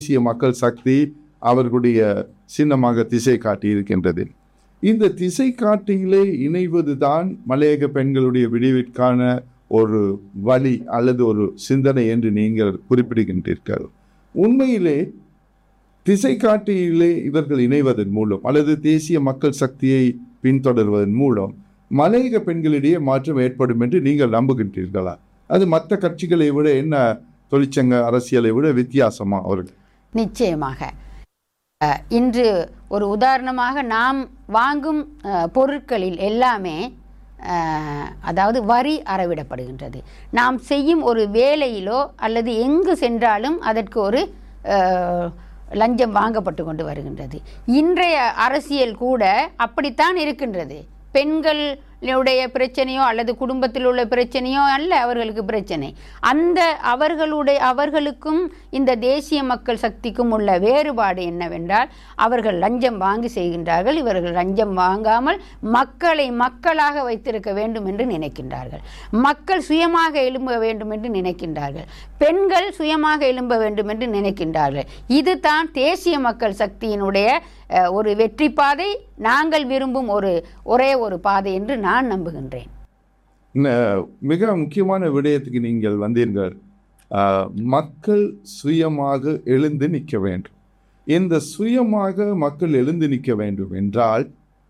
தேசிய மக்கள் சக்தி அவர்களுடைய சின்னமாக திசை காட்டி இருக்கின்றது இந்த திசை காட்டியிலே இணைவதுதான் மலையக பெண்களுடைய விடிவிற்கான ஒரு வழி அல்லது ஒரு சிந்தனை என்று நீங்கள் குறிப்பிடுகின்றீர்கள் உண்மையிலே திசை காட்டியிலே இவர்கள் இணைவதன் மூலம் அல்லது தேசிய மக்கள் சக்தியை பின்தொடர்வதன் மூலம் மலையக பெண்களிடையே மாற்றம் ஏற்படும் என்று நீங்கள் நம்புகின்றீர்களா அது மற்ற கட்சிகளை விட என்ன தொழிற்சங்க அரசியலை விட வித்தியாசமா அவர்கள் நிச்சயமாக அஹ், இன்று ஒரு உதாரணமாக நாம் வாங்கும் அஹ், பொருட்களில் எல்லாமே அஹ், அதாவது வரி அறவிடப்படுகின்றது நாம் செய்யும் ஒரு வேலையிலோ அல்லது எங்கு சென்றாலும் அதற்கு ஒரு அஹ், லஞ்சம் வாங்கப்பட்டு கொண்டு வருகின்றது இன்றைய அரசியல் கூட அப்படித்தான் இருக்கின்றது பெண்களுடைய பிரச்சனையோ அல்லது குடும்பத்தில் உள்ள பிரச்சனையோ அல்ல அவர்களுக்கு பிரச்சனை அந்த அவர்களுடைய அவர்களுக்கும் இந்த தேசிய மக்கள் சக்திக்கும் உள்ள வேறுபாடு என்னவென்றால் அவர்கள் லஞ்சம் வாங்கி செய்கின்றார்கள் இவர்கள் லஞ்சம் வாங்காமல் மக்களை மக்களாக வைத்திருக்க வேண்டும் என்று நினைக்கின்றார்கள் மக்கள் சுயமாக எழும்ப வேண்டும் என்று நினைக்கின்றார்கள் பெண்கள் சுயமாக எழும்ப வேண்டும் என்று நினைக்கின்றார்கள் இதுதான் தேசிய மக்கள் சக்தியினுடைய அஹ், ஒரு வெற்றி பாதை நாங்கள் விரும்பும் ஒரு ஒரே ஒரு பாதை என்று நான் நம்புகின்றேன் ந- மிக முக்கியமான விடயத்துக்கு நீங்கள் வந்தீர்கள் ஆஹ், மக்கள் சுயமாக எழுந்து நிற்க வேண்டும் இந்த சுயமாக மக்கள் எழுந்து நிற்க வேண்டும் என்றால்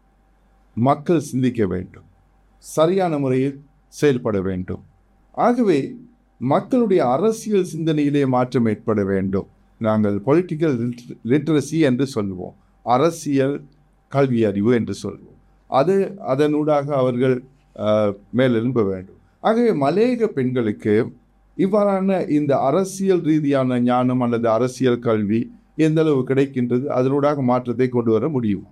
மக்கள் சிந்திக்க வேண்டும் சரியான முறையில் செயல்பட வேண்டும் ஆகவே மக்களுடைய அரசியல் சிந்தனையிலே மாற்றம் ஏற்பட வேண்டும் நாங்கள் பொலிட்டிக்கல் லிட்ரஸி என்று சொல்வோம் அரசியல் கல்வி அறிவு என்று சொல்வோம் அது அதனூடாக அவர்கள் ஆஹ், மேலெழும்ப வேண்டும் ஆகவே மலையக பெண்களுக்கு இவ்வாறான இந்த அரசியல் ரீதியான ஞானம் அல்லது அரசியல் கல்வி எந்த அளவு கிடைக்கின்றது அதனூடாக மாற்றத்தை கொண்டு வர முடியும்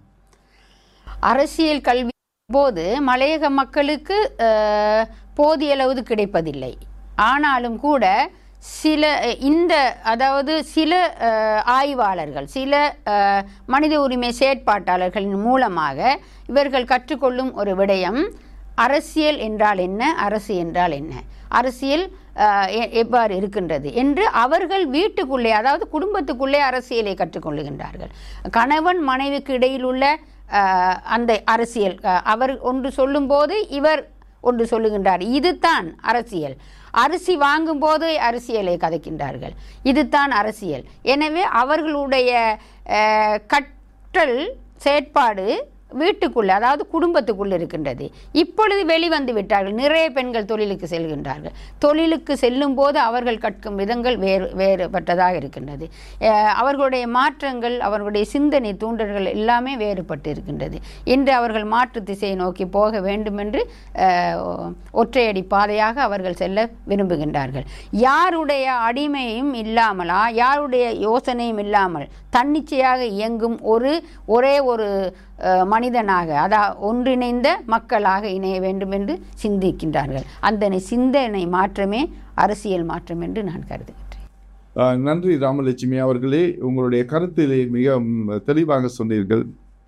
அரசியல் கல்வி போது மலையக மக்களுக்கு அஹ், போதிய அளவு கிடைப்பதில்லை ஆனாலும் கூட சில இந்த அதாவது சில அஹ், ஆய்வாளர்கள் சில அஹ், மனித உரிமை செயற்பாட்டாளர்களின் மூலமாக இவர்கள் கற்றுக்கொள்ளும் ஒரு விடயம் அரசியல் என்றால் என்ன அரசு என்றால் என்ன அரசியல் அஹ், எ- எவ்வாறு இருக்கின்றது என்று அவர்கள் வீட்டுக்குள்ளே அதாவது குடும்பத்துக்குள்ளே அரசியலை கற்றுக்கொள்ளுகின்றார்கள் கணவன் மனைவிக்கு இடையில் உள்ள அஹ், அந்த அரசியல் அஹ், அவர் ஒன்று சொல்லும்போது இவர் ஒன்று சொல்லுகின்றார் இதுதான் அரசியல் அரிசி வாங்கும்போது அரசியலை கதைக்கின்றார்கள் இதுதான் அரசியல் எனவே அவர்களுடைய அஹ், கற்றல் செயற்பாடு வீட்டுக்குள்ளே அதாவது குடும்பத்துக்குள் இருக்கின்றது இப்பொழுது வெளிவந்து விட்டார்கள் நிறைய பெண்கள் தொழிலுக்கு செல்கின்றார்கள் தொழிலுக்கு செல்லும் போது அவர்கள் கற்கும் விதங்கள் வேறு வேறுபட்டதாக இருக்கின்றது அஹ் அவர்களுடைய மாற்றங்கள் அவர்களுடைய சிந்தனை தூண்டல்கள் எல்லாமே வேறுபட்டு இருக்கின்றது இன்று அவர்கள் மாற்று திசையை நோக்கி போக வேண்டும் என்று அஹ், ஒற்றையடி பாதையாக அவர்கள் செல்ல விரும்புகின்றார்கள் யாருடைய அடிமையும் இல்லாமலா யாருடைய யோசனையும் இல்லாமல் தன்னிச்சையாக இயங்கும் ஒரு ஒரே ஒரு அஹ், மனிதனாக அதா ஒன்றிணைந்த மக்களாக இணைய வேண்டும் என்று சிந்திக்கின்றார்கள் அந்த சிந்தனை மாற்றமே அரசியல் மாற்றம் என்று நான் கருதுகின்றேன் ஆஹ், நன்றி ராமலட்சுமி அவர்களே உங்களுடைய கருத்திலே மிக ம், தெளிவாக சொன்னீர்கள்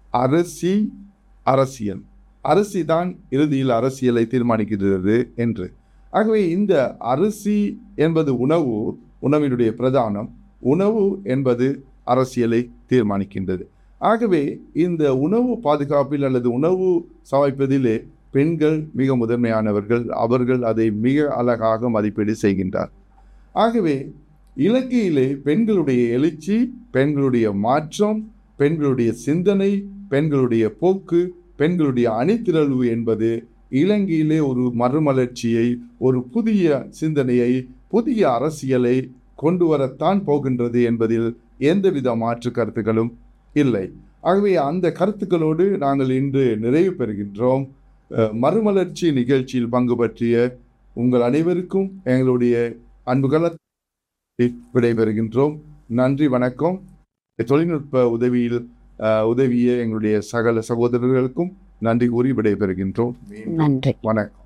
அரசி அரசியல் அரசி தான் இறுதியில் அரசியலை தீர்மானிக்கிறது என்று ஆகவே இந்த அரிசி என்பது உணவு உணவினுடைய பிரதானம் உணவு என்பது அரசியலை தீர்மானிக்கின்றது ஆகவே இந்த உணவு பாதுகாப்பில் அல்லது உணவு சமைப்பதிலே பெண்கள் மிக முதன்மையானவர்கள் அவர்கள் அதை மிக அழகாக மதிப்பீடு செய்கின்றார் ஆகவே இலங்கையிலே பெண்களுடைய எழுச்சி பெண்களுடைய மாற்றம் பெண்களுடைய சிந்தனை பெண்களுடைய போக்கு பெண்களுடைய அணிதிரள்வு என்பது இலங்கையிலே ஒரு மறுமலர்ச்சியை ஒரு புதிய சிந்தனையை புதிய அரசியலை கொண்டு வரத்தான் போகின்றது என்பதில் எந்தவித மாற்று கருத்துக்களும் இல்லை ஆகவே அந்த கருத்துக்களோடு நாங்கள் இன்று நிறைவு பெறுகின்றோம் அஹ், மறுமலர்ச்சி நிகழ்ச்சியில் பங்கு பற்றிய உங்கள் அனைவருக்கும் எங்களுடைய அன்புகள விடைபெறுகின்றோம் நன்றி வணக்கம் தொழில்நுட்ப உதவியில் அஹ், உதவிய எங்களுடைய சகல சகோதரர்களுக்கும் நன்றி கூறி விடைபெறுகின்றோம் நன்றி வணக்கம்